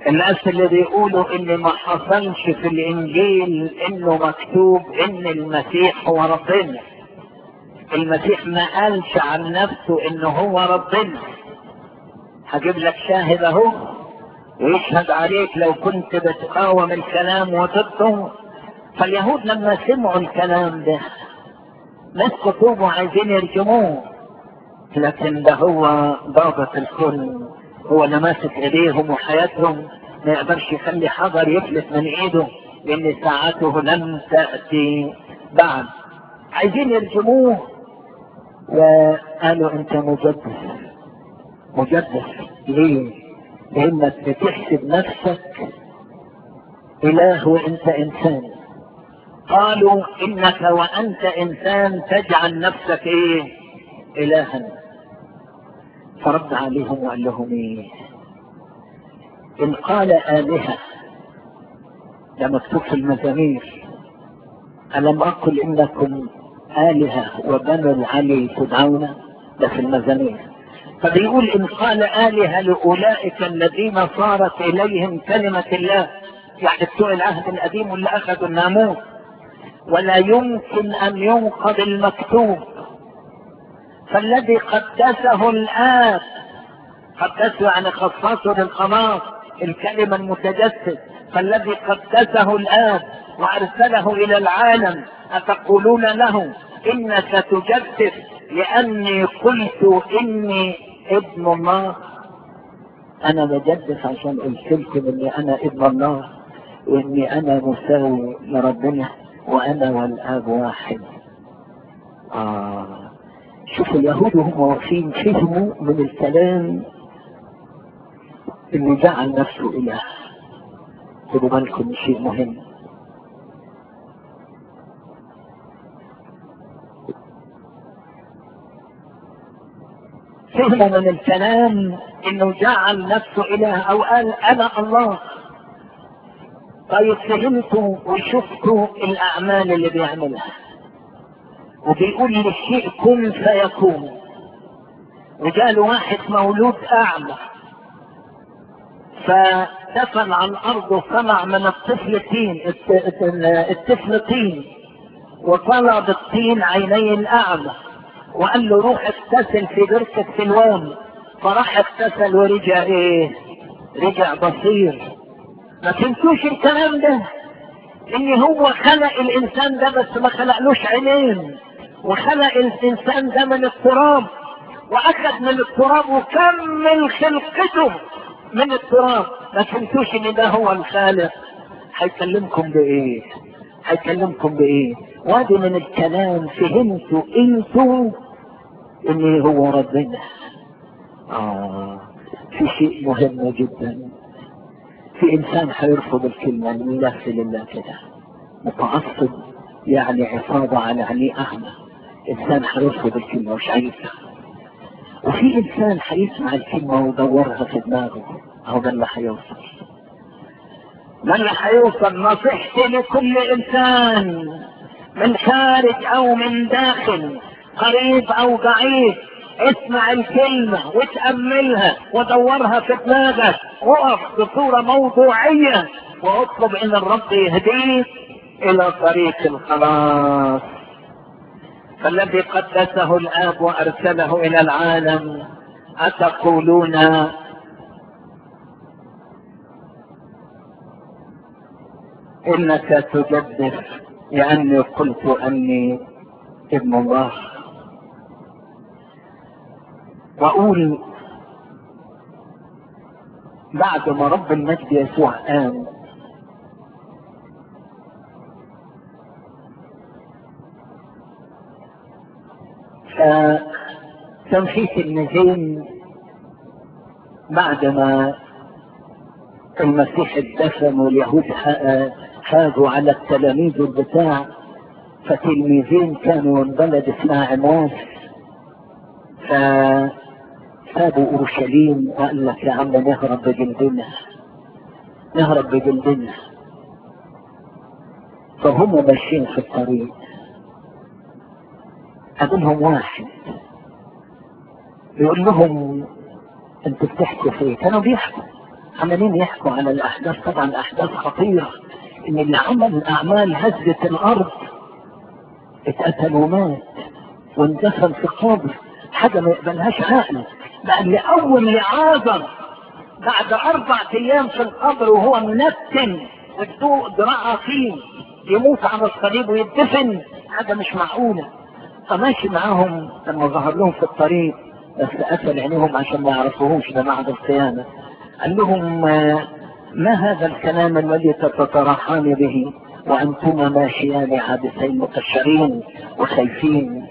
الناس اللي بيقولوا ان ما حصلش في الانجيل انه مكتوب ان المسيح هو ربنا المسيح ما قالش عن نفسه انه هو ربنا هجيب لك شاهد اهو ويشهد عليك لو كنت بتقاوم الكلام وضده فاليهود لما سمعوا الكلام ده ناس كتبوا عايزين يرجموه لكن ده هو ضابط الكل هو اللي ماسك ايديهم وحياتهم ما يقدرش يخلي حجر يفلت من ايده لان ساعته لم تأتي بعد عايزين يرجموه وقالوا انت مجدس مجدس ليه لانك بتحسب نفسك اله وانت انسان قالوا انك وانت انسان تجعل نفسك ايه الها فرد عليهم وقال لهم ايه ان قال الهه ده مكتوب في المزامير الم اقل انكم الهه وبنو العلي تدعون ده في المزامير فبيقول ان قال الهه لاولئك الذين صارت اليهم كلمه الله يعني بتوع العهد القديم واللي اخذوا الناموس ولا يمكن ان ينقض المكتوب فالذي قدسه الآب قدسه يعني خصصه للخلاص الكلمة المتجسد فالذي قدسه الآب وأرسله إلى العالم أتقولون له إنك تجدد لأني قلت إني ابن الله أنا بجدد عشان قلت لكم إني أنا ابن الله وإني أنا مساوي لربنا وأنا والآب واحد آه شوفوا اليهود وهم واقفين فهموا من الكلام انه جعل نفسه اله خدوا بالكم من شيء مهم فهموا من الكلام انه جعل نفسه اله او قال انا الله طيب فهمتوا وشفتوا الاعمال اللي بيعملها وبيقول للشيء كن فيكون وجاء واحد مولود اعمى فدفن عن ارضه صنع من الطفل طين الطفل طين وطلب الطين عيني الاعمى وقال له روح اغتسل في بركة سلوان فراح اغتسل ورجع ايه رجع بصير ما تنسوش الكلام ده ان هو خلق الانسان ده بس ما خلقلوش عينين وخلق الانسان ده من التراب واخذ من التراب وكمل خلقته من التراب ما فهمتوش ان ده هو الخالق هيكلمكم بايه هيكلمكم بايه وادي من الكلام فهمتوا انتوا ان هو ربنا اه في شيء مهم جدا في انسان هيرفض الكلمه لله لله كده متعصب يعني عصابه على عينيه اعمى انسان هيرفض الكلمه مش عايزها وفي انسان هيسمع الكلمه ويدورها في دماغه هو ده اللي هيوصل ده اللي هيوصل نصيحتي لكل انسان من خارج او من داخل قريب او بعيد اسمع الكلمة وتأملها ودورها في دماغك وقف بصورة موضوعية واطلب ان الرب يهديك الى طريق الخلاص فالذي قدسه الاب وارسله الى العالم اتقولون انك تجدف لاني قلت اني ابن الله واقول بعد ما رب المجد يسوع قام فكان في تلميذين بعد ما المسيح اتدفن واليهود حاجوا على التلاميذ البتاع فتلميذين كانوا من بلد اسمها عمواس فسابوا اورشليم وقال لك يا عم نهرب بجلدنا نهرب بجلدنا فهم ماشيين في الطريق قابلهم واحد يقول لهم انتوا بتحكوا في ايه؟ كانوا بيحكوا عمالين يحكوا على الاحداث طبعا احداث خطيره ان اللي عمل اعمال هزه الارض اتقتل ومات واندفن في قبر حاجه ما يقبلهاش عقل بقى اللي اول لعازر بعد اربع ايام في القبر وهو منتن والضوء ذراعه فيه يموت على الصليب ويدفن حاجه مش معقوله فماشي معاهم لما ظهر لهم في الطريق بس قفل عينيهم عشان ما يعرفوهوش ده بعد القيامه قال لهم ما هذا الكلام الذي تتطرحان به وانتما ماشيان عابسين مكشرين وخايفين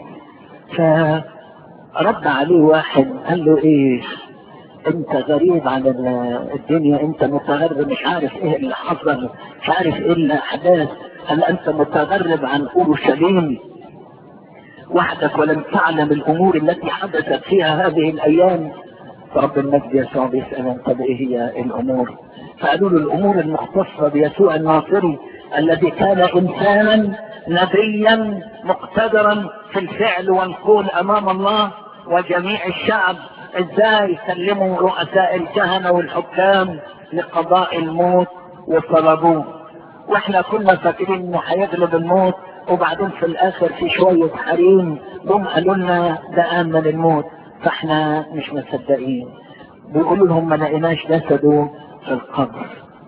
فرد عليه واحد قال له ايه انت غريب على الدنيا انت متغرب مش عارف ايه اللي حصل مش عارف ايه الاحداث هل انت متغرب عن اورشليم وحدك ولم تعلم الامور التي حدثت فيها هذه الايام فرب المجد يسوع بيسأل طب ايه هي الامور فقالوا له الامور المختصة بيسوع الناصري الذي كان انسانا نبيا مقتدرا في الفعل والقول امام الله وجميع الشعب ازاي سلموا رؤساء الكهنة والحكام لقضاء الموت وطلبوه واحنا كنا فاكرين انه هيغلب الموت وبعدين في الاخر في شوية حريم جم قالوا لنا ده امن الموت فاحنا مش مصدقين بيقولوا لهم ما لقيناش جسده في القبر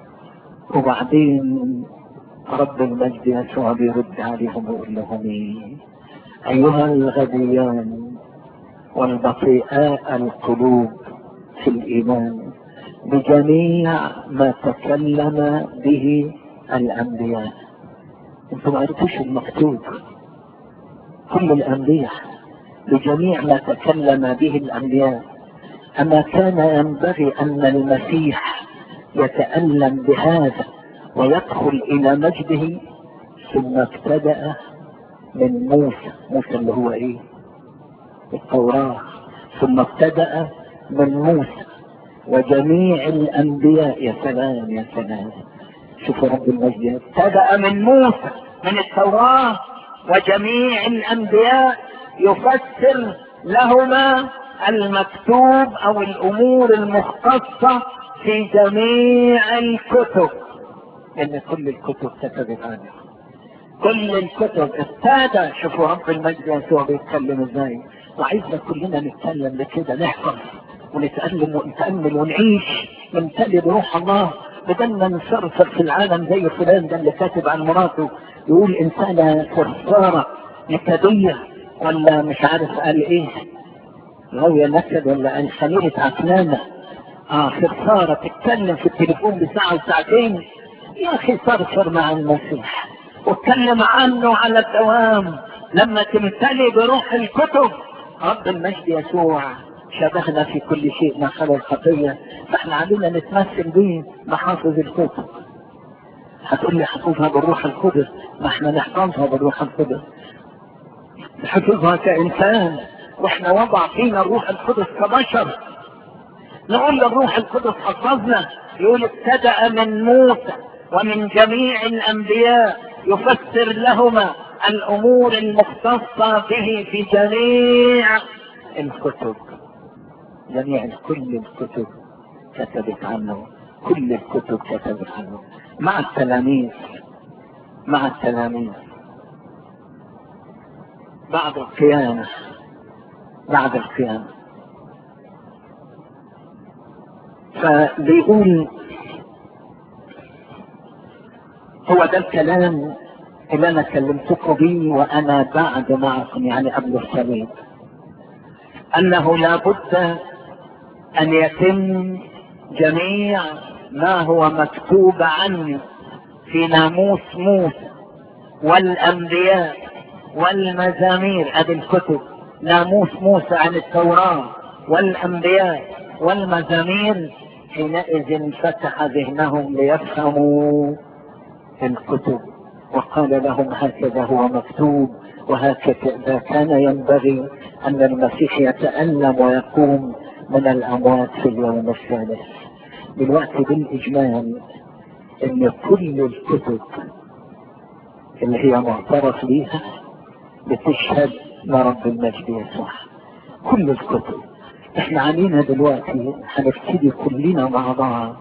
وبعدين رب المجد يسوع بيرد عليهم ويقول لهم ايه ايها الغبيان والبطيئاء القلوب في الايمان بجميع ما تكلم به الانبياء انتم ما عرفتوش المكتوب كل الانبياء بجميع ما تكلم به الانبياء اما كان ينبغي ان المسيح يتالم بهذا ويدخل الى مجده ثم ابتدا من موسى موسى اللي هو ايه التوراه ثم ابتدا من موسى وجميع الانبياء يا سلام يا سلام شوفوا رب المجد ابتدا من موسى من التوراه وجميع الانبياء يفسر لهما المكتوب او الامور المختصة في جميع الكتب لان كل الكتب كتبت عنها كل الكتب ابتدى شوفوا رب المجد يسوع بيتكلم ازاي وعايزنا كلنا نتكلم بكده نحفظ ونتألم ونتأمل ونعيش نمتلي بروح الله بدل ما نصرفر في العالم زي فلان ده اللي كاتب عن مراته يقول انسانة فرصارة نكدية ولا مش عارف قال ايه غاوية نكد ولا قال خميرة عكنانة اه فرصارة تتكلم في التليفون بساعة وساعتين يا اخي صرصر مع المسيح واتكلم عنه على الدوام لما تمتلي بروح الكتب رب المجد يسوع شبهنا في كل شيء ما خلا الخطية فاحنا علينا نتمثل به محافظ الكتب هتقول لي حفظها بالروح القدس ما احنا نحفظها بالروح القدس نحفظها كإنسان واحنا وضع فينا الروح القدس كبشر نقول للروح القدس حفظنا يقول ابتدأ من موسى ومن جميع الأنبياء يفسر لهما الأمور المختصة به في جميع الكتب جميع كل الكتب كتبت عنه كل الكتب كتبت عنه مع التلاميذ مع التلاميذ بعد القيامة بعد القيامة فبيقول هو ده الكلام اللي انا كلمتكم به وانا بعد معكم يعني قبل الصليب انه لابد ان يتم جميع ما هو مكتوب عني في ناموس موسى والانبياء والمزامير ادي الكتب ناموس موسى عن التوراة والانبياء والمزامير حينئذ فتح ذهنهم ليفهموا الكتب وقال لهم هكذا هو مكتوب وهكذا كان ينبغي ان المسيح يتألم ويقوم من الاموات في اليوم الثالث دلوقتي بالاجمال ان كل الكتب اللي هي معترف بيها بتشهد لرب المجد يسوع كل الكتب احنا علينا دلوقتي هنبتدي كلنا مع بعض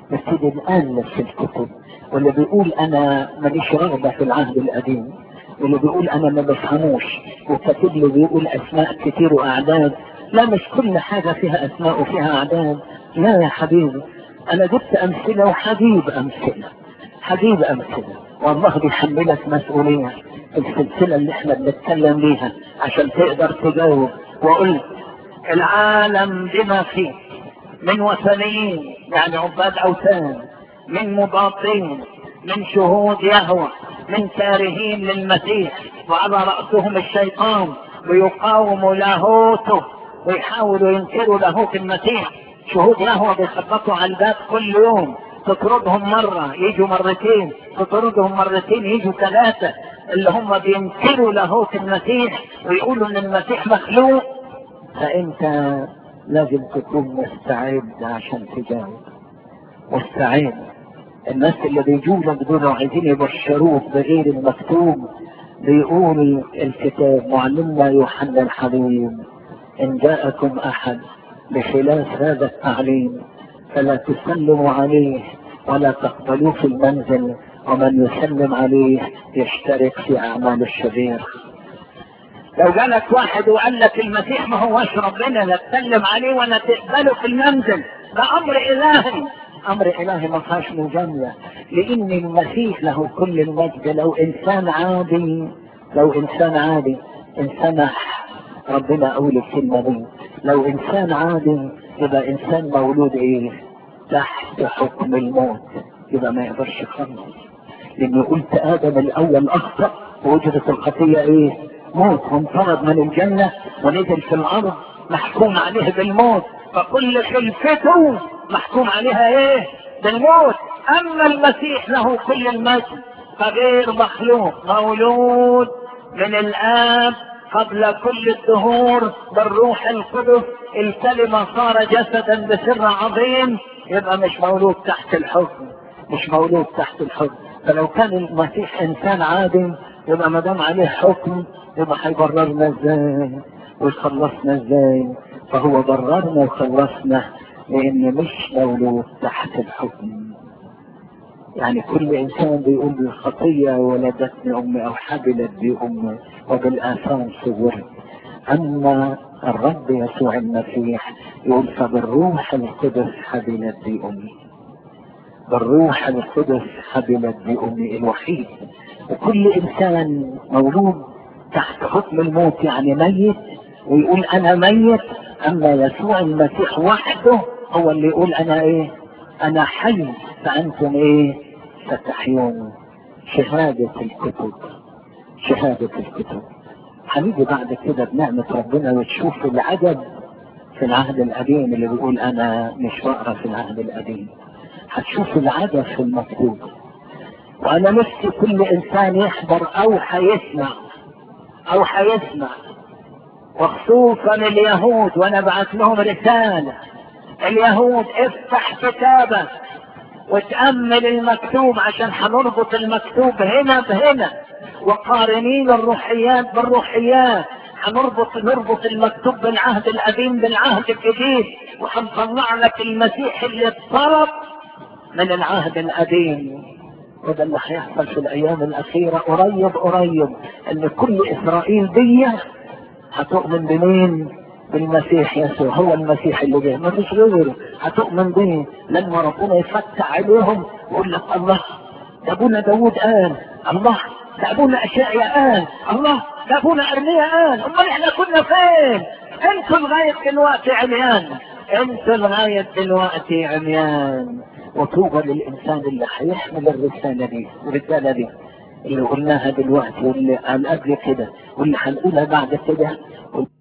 نبتدي نألف في الكتب واللي بيقول انا ماليش رغبة في العهد القديم واللي بيقول انا ما بفهموش وكاتب له بيقول اسماء كتير واعداد لا مش كل حاجة فيها اسماء وفيها اعداد لا يا حبيبي انا جبت امثلة وحبيب امثلة حبيب امثلة والله بيحملك مسؤولية السلسلة اللي احنا بنتكلم بيها عشان تقدر تجاوب وقلت العالم بما فيه من وثنيين يعني عباد اوثان من مضادين من شهود يهوى من كارهين للمسيح وعلى رأسهم الشيطان ويقاوموا لاهوته ويحاولوا ينكروا لاهوت المسيح شهود يهوى بيخبطوا على الباب كل يوم تطردهم مرة يجوا مرتين تطردهم مرتين يجوا ثلاثة اللي هم بينكروا لاهوت المسيح ويقولوا ان المسيح مخلوق فانت لازم تكون مستعد عشان تجاوب مستعد الناس اللي بيجوا لك دول عايزين يبشروك بغير المكتوب بيقول الكتاب معلمنا يوحنا الحبيب ان جاءكم احد بخلاف هذا التعليم فلا تسلموا عليه ولا تقبلوه في المنزل ومن يسلم عليه يشترك في اعمال الشرير لو جالك واحد وقال لك المسيح ما هوش ربنا لا تسلم عليه ولا تقبله في المنزل ده امر الهي امر الهي ما فيهاش مجامله لان المسيح له كل المجد لو انسان عادي لو انسان عادي ان سمح ربنا اقول الكلمه دي لو انسان عادي يبقى انسان مولود ايه تحت حكم الموت يبقى ما يقدرش يخلص لانه قلت ادم الاول اخطا ووجدت الخطيه ايه موت وانطرد من الجنه ونزل في الارض محكوم عليه بالموت فكل خلفته محكوم عليها ايه بالموت اما المسيح له كل المجد فغير مخلوق مولود من الاب قبل كل الدهور بالروح القدس الكلمة صار جسدا بسر عظيم يبقى مش مولود تحت الحكم مش مولود تحت الحكم فلو كان المسيح انسان عادي يبقى ما دام عليه حكم يبقى هيبررنا ازاي ويخلصنا ازاي فهو بررنا وخلصنا لان مش مولود تحت الحكم يعني كل انسان بيقول بالخطية ولدتني امي او حبلت بي امي وبالاثام صورت اما الرب يسوع المسيح يقول فبالروح القدس حبلت بي امي بالروح القدس حبلت بي امي الوحيد وكل انسان مولود تحت حكم الموت يعني ميت ويقول انا ميت اما يسوع المسيح وحده هو اللي يقول انا ايه انا حي فانتم ايه ستحيون شهادة الكتب شهادة الكتب هنيجي بعد كده بنعمة ربنا وتشوف العجب في العهد القديم اللي بيقول انا مش بقرا في العهد القديم هتشوف العجب في المكتوب وانا نفسي كل انسان يحضر او هيسمع او هيسمع وخصوصا اليهود وانا بعت لهم رسالة اليهود افتح كتابك وتأمل المكتوب عشان هنربط المكتوب هنا بهنا وقارنين الروحيات بالروحيات هنربط نربط المكتوب بالعهد القديم بالعهد الجديد وهنطلع لك المسيح اللي اتطلب من العهد القديم وده اللي هيحصل في الايام الاخيره قريب قريب ان كل اسرائيل دي هتؤمن بمين؟ بالمسيح يسوع هو المسيح اللي جاي ما فيش غيره هتؤمن به لما ربنا يفتح عليهم ويقول لك الله ده ابونا داوود قال الله ده ابونا اشعيا قال الله ده ابونا ارميا قال امال احنا كنا فين؟ انتوا لغايه دلوقتي عميان انتوا لغايه دلوقتي عميان وطوبى للانسان اللي هيحمل الرساله دي الرساله دي اللي قلناها دلوقتي واللي قال قبل كده واللي هنقولها بعد كده